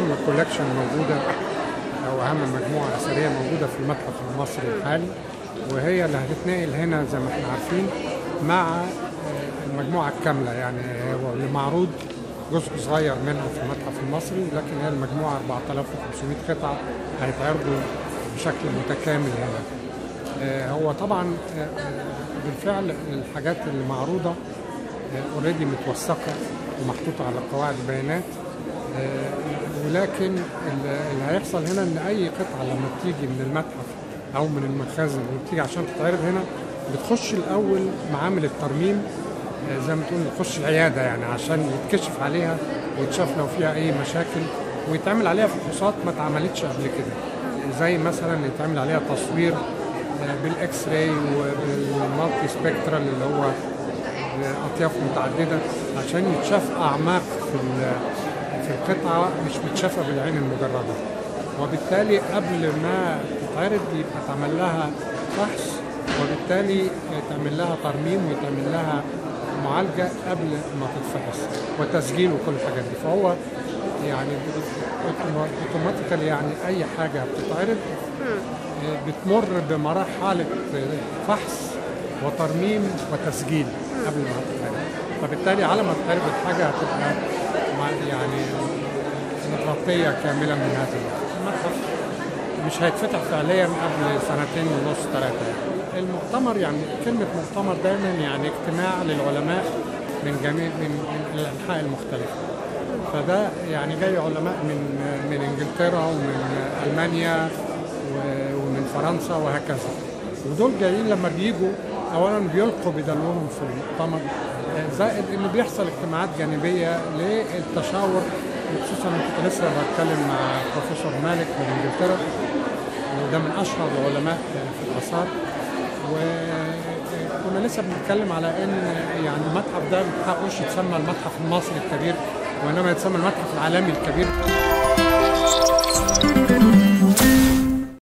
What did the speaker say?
اهم كولكشن موجوده او اهم مجموعه اثريه موجوده في المتحف المصري الحالي وهي اللي هتتنقل هنا زي ما احنا عارفين مع المجموعه الكامله يعني هو اللي معروض جزء صغير منها في المتحف المصري لكن هي المجموعه 4500 قطعه هيتعرضوا بشكل متكامل هنا هو طبعا بالفعل الحاجات اللي معروضه اوريدي متوثقه ومحطوطه على قواعد البيانات ولكن اللي هيحصل هنا ان اي قطعه لما بتيجي من المتحف او من المخازن وبتيجي عشان تتعرض هنا بتخش الاول معامل الترميم زي ما تقول تخش العياده يعني عشان يتكشف عليها ويتشاف لو فيها اي مشاكل ويتعمل عليها فحوصات ما اتعملتش قبل كده زي مثلا يتعمل عليها تصوير بالاكس راي وبالمالتي سبكترال اللي هو اطياف متعدده عشان يتشاف اعماق في في القطعه مش متشافه بالعين المجرده وبالتالي قبل ما تتعرض يبقى تعمل لها فحص وبالتالي تعمل لها ترميم ويتعمل لها معالجه قبل ما تتفحص وتسجيل وكل الحاجات دي فهو يعني اوتوماتيكالي يعني اي حاجه بتتعرض بتمر بمرحله فحص وترميم وتسجيل قبل ما تتعرض فبالتالي على ما تتعرض الحاجه هتبقى يعني متغطيه كاملا من هذا المتحف مش هيتفتح فعليا قبل سنتين ونص ثلاثه يعني المؤتمر يعني كلمه مؤتمر دايما يعني اجتماع للعلماء من جميع من, من الانحاء المختلفه فده يعني جاي علماء من من انجلترا ومن المانيا ومن فرنسا وهكذا ودول جايين لما بيجوا اولا بيلقوا بدلوهم في المؤتمر زائد انه بيحصل اجتماعات جانبيه للتشاور خصوصا انا كنت لسه بتكلم مع بروفيسور مالك من انجلترا وده من اشهر العلماء في الاثار وكنا لسه بنتكلم على ان يعني المتحف ده ما حقوش يتسمى المتحف المصري الكبير وانما يتسمى المتحف العالمي الكبير